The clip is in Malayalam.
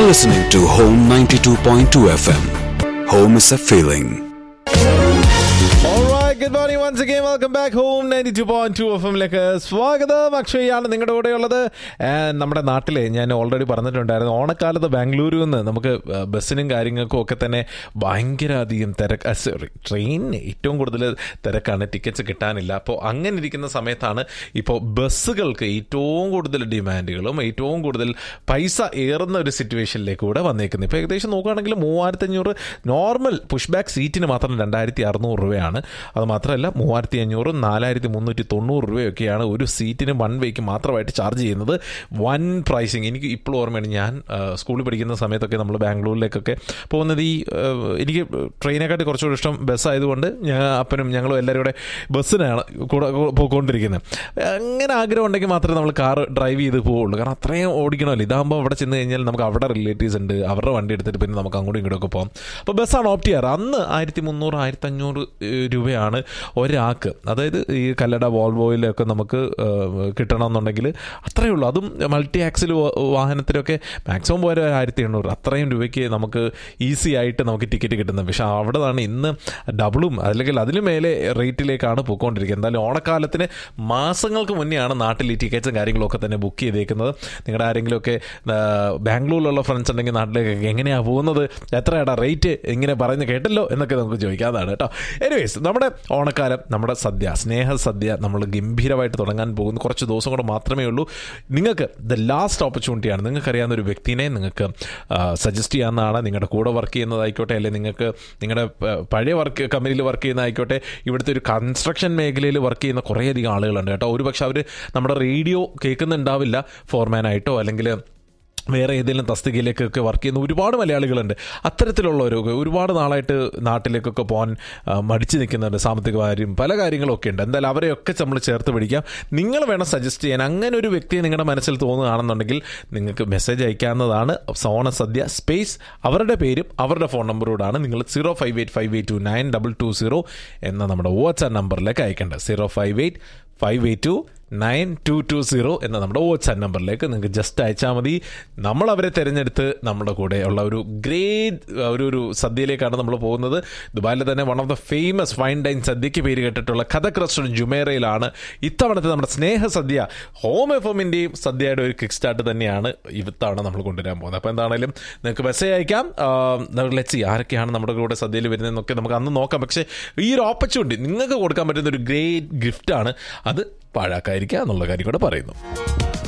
listening to Home 92.2 FM. Home is a feeling. Alright, good morning once again. Welcome back home 92.2 F എമ്മിലേക്ക് സ്വാഗതം അക്ഷയാണ് നിങ്ങളുടെ കൂടെയുള്ളത് And നമ്മുടെ നാട്ടിലെ ഞാൻ ഓൾറെഡി പറഞ്ഞിട്ടുണ്ടായിരുന്നു ഓണക്കാലത്ത് ബാംഗ്ലൂരിൽ നിന്ന് നമുക്ക് ആ, ബസ്സിനും കാര്യങ്ങൾക്കും ഒക്കെ തന്നെ ഭയങ്കര അധികം തിരക്ക് സോറി ട്രെയിനിന് ഏറ്റവും കൂടുതൽ തിരക്കാണ് ടിക്കറ്റ്സ് കിട്ടാനില്ല അപ്പോൾ അങ്ങനെ ഇരിക്കുന്ന സമയത്താണ് ഇപ്പോൾ ബസ്സുകൾക്ക് ഏറ്റവും കൂടുതൽ ഡിമാൻഡുകളും ഏറ്റവും കൂടുതൽ പൈസ ഏറുന്ന ഒരു സിറ്റുവേഷനിലേക്ക് കൂടെ വന്നേക്കുന്നത് ഇപ്പോൾ ഏകദേശം നോക്കുകയാണെങ്കിൽ മൂവായിരത്തി അഞ്ഞൂറ് നോർമൽ പുഷ് ബാക്ക് സീറ്റിന് മാത്രം രണ്ടായിരത്തി അറുന്നൂറ് രൂപയാണ് അത് മാത്രമല്ല മൂവായിരത്തി അഞ്ഞൂറും നാലായിരത്തി മുന്നൂറ്റി തൊണ്ണൂറ് രൂപയൊക്കെയാണ് ഒരു സീറ്റിന് വൺ വേക്ക് മാത്രമായിട്ട് ചാർജ് ചെയ്യുന്നത് വൻ പ്രൈസിങ് എനിക്ക് ഇപ്പോഴും ഓർമ്മയാണ് ഞാൻ ആ, സ്കൂളിൽ പഠിക്കുന്ന സമയത്തൊക്കെ നമ്മൾ ബാംഗ്ലൂരിലേക്കൊക്കെ പോകുന്നത് ഈ ആ, എനിക്ക് ട്രെയിനെക്കാട്ടി കുറച്ചുകൂടി ഇഷ്ടം ബസ്സായതുകൊണ്ട് ഞാൻ അപ്പനും ഞങ്ങളും എല്ലാവരും കൂടെ ബസ്സിനാണ് കൂടെ പോയിക്കൊണ്ടിരിക്കുന്നത് അങ്ങനെ ആഗ്രഹം ഉണ്ടെങ്കിൽ മാത്രമേ നമ്മൾ കാർ ഡ്രൈവ് ചെയ്ത് പോവുള്ളൂ കാരണം അത്രയും ഓടിക്കണമല്ലോ ഇതാകുമ്പോൾ അവിടെ ചെന്ന് കഴിഞ്ഞാൽ നമുക്ക് അവിടെ റിലേറ്റീവ്സ് ഉണ്ട് അവരുടെ വണ്ടി എടുത്തിട്ട് പിന്നെ നമുക്ക് അങ്ങോട്ടും ഇങ്ങോട്ടും ഒക്കെ പോകാം അപ്പോൾ ബസ്സാണ് ഓപ്റ്റ് ചെയ്യാറ് അന്ന് ആയിരത്തി മുന്നൂറ് ആയിരത്തി അഞ്ഞൂറ് രൂപയാണ് ഒരാൾക്ക് അതായത് ഈ കല്ലട വോൾവോയിലൊക്കെ നമുക്ക് ഏഹ്, കിട്ടണമെന്നുണ്ടെങ്കിൽ അത്രയേ ഉള്ളൂ അതും മൾട്ടി ആക്സിൽ വാഹനത്തിലൊക്കെ മാക്സിമം പോയ ആയിരത്തി എണ്ണൂറ് അത്രയും രൂപയ്ക്ക് നമുക്ക് ഈസി ആയിട്ട് നമുക്ക് ടിക്കറ്റ് കിട്ടുന്നത് പക്ഷേ അവിടെ നിന്നാണ് ഇന്ന് ഡബിളും അല്ലെങ്കിൽ അതിന് മേലെ റേറ്റിലേക്കാണ് പോയിക്കൊണ്ടിരിക്കുന്നത് എന്തായാലും ഓണക്കാലത്തിന് മാസങ്ങൾക്ക് മുന്നെയാണ് നാട്ടിൽ ഈ ടിക്കറ്റ്സും കാര്യങ്ങളൊക്കെ തന്നെ ബുക്ക് ചെയ്തേക്കുന്നത് നിങ്ങളുടെ ആരെങ്കിലുമൊക്കെ ആ, ബാംഗ്ലൂരിലുള്ള ഫ്രണ്ട്സ് ഉണ്ടെങ്കിൽ നാട്ടിലേക്ക് എങ്ങനെയാണ് പോകുന്നത് എത്രയാടാ റേറ്റ് ഇങ്ങനെ പറയുന്നത് കേട്ടല്ലോ എന്നൊക്കെ നമുക്ക് ചോദിക്കാതാണ് കേട്ടോ എനിവേസ് നമ്മുടെ ഓണക്കാലം നമ്മുടെ സദ്യ സ്നേഹ സദ്യ നമ്മൾ ഗംഭീരമായിട്ട് തുടങ്ങാൻ പോകുന്ന കുറച്ച് ദിവസം കൂടെ മാത്രമേ ഉള്ളൂ നിങ്ങൾക്ക് ദ ലാസ്റ്റ് ഓപ്പർച്യൂണിറ്റിയാണ് നിങ്ങൾക്ക് അറിയാവുന്ന ഒരു വ്യക്തിനെ നിങ്ങൾക്ക് സജസ്റ്റ് ചെയ്യാവുന്നതാണ് നിങ്ങളുടെ കൂടെ വർക്ക് ചെയ്യുന്നതായിക്കോട്ടെ അല്ലെങ്കിൽ നിങ്ങൾക്ക് നിങ്ങളുടെ ആ, പഴയ വർക്ക് കമ്പനിയിൽ വർക്ക് ചെയ്യുന്നതായിക്കോട്ടെ ഇവിടുത്തെ ഒരു കൺസ്ട്രക്ഷൻ മേഖലയിൽ വർക്ക് ചെയ്യുന്ന കുറേയധികം ആളുകളുണ്ട് കേട്ടോ ഒരുപക്ഷെ അവർ നമ്മുടെ റേഡിയോ കേൾക്കുന്നുണ്ടാവില്ല ഫോർമാനായിട്ടോ അല്ലെങ്കിൽ വേറെ ഏതെങ്കിലും തസ്തികയിലേക്കൊക്കെ വർക്ക് ചെയ്യുന്ന ഒരുപാട് മലയാളികളുണ്ട് അത്തരത്തിലുള്ളവരൊക്കെ ഒരുപാട് നാളായിട്ട് നാട്ടിലേക്കൊക്കെ പോകാൻ ആ, മടിച്ചു നിൽക്കുന്നുണ്ട് സാമ്പത്തിക കാര്യം പല കാര്യങ്ങളൊക്കെ ഉണ്ട് എന്തായാലും അവരെയൊക്കെ നമ്മൾ ചേർത്ത് പിടിക്കാം നിങ്ങൾ വേണം സജസ്റ്റ് ചെയ്യാൻ അങ്ങനെ ഒരു വ്യക്തിയെ നിങ്ങളുടെ മനസ്സിൽ തോന്നുകയാണെന്നുണ്ടെങ്കിൽ നിങ്ങൾക്ക് മെസ്സേജ് അയക്കാവുന്നതാണ് സോണ സദ്യ സ്പേസ് അവരുടെ പേരും അവരുടെ ഫോൺ നമ്പറോടാണ് നിങ്ങൾ zero five eight five eight two nine double two zero എന്ന നമ്മുടെ വാട്സാപ്പ് നമ്പറിലേക്ക് അയക്കേണ്ടത് zero five eight five eight two nine two two zero എന്ന നമ്മുടെ വാട്സാപ്പ് നമ്പറിലേക്ക് നിങ്ങൾക്ക് ജസ്റ്റ് അയച്ചാൽ മതി നമ്മൾ അവരെ തിരഞ്ഞെടുത്ത് നമ്മുടെ കൂടെ ഉള്ള ഒരു ഗ്രേറ്റ് ഒരു ഒരു സദ്യയിലേക്കാണ് നമ്മൾ പോകുന്നത് ദുബായിലെ തന്നെ one of the famous fine dine സദ്യയ്ക്ക് പേര് കേട്ടിട്ടുള്ള കഥക് റെസ്റ്റോറൻറ്റ് ജുമേറയിലാണ് ഇത്തവണത്തെ നമ്മുടെ സ്നേഹ സദ്യ ഹോം എഫോമിൻ്റെയും സദ്യയുടെ ഒരു കിക്ക് സ്റ്റാർട്ട് തന്നെയാണ് ഇത്തവണ നമ്മൾ കൊണ്ടുവരാൻ പോകുന്നത് അപ്പോൾ എന്താണെങ്കിലും നിങ്ങൾക്ക് മെസ്സേജ് അയക്കാം ലെറ്റ്സി ആരൊക്കെയാണ് നമ്മുടെ കൂടെ സദ്യയിൽ വരുന്നതെന്നൊക്കെ നമുക്ക് അന്ന് നോക്കാം പക്ഷേ ഈ ഒരു ഓപ്പർച്യൂണിറ്റി നിങ്ങൾക്ക് കൊടുക്കാൻ പറ്റുന്ന ഒരു ഗ്രേറ്റ് ഗിഫ്റ്റാണ് അത് പാഴാക്കാതിരിക്കുക എന്നുള്ള കാര്യം കൂടെ പറയുന്നു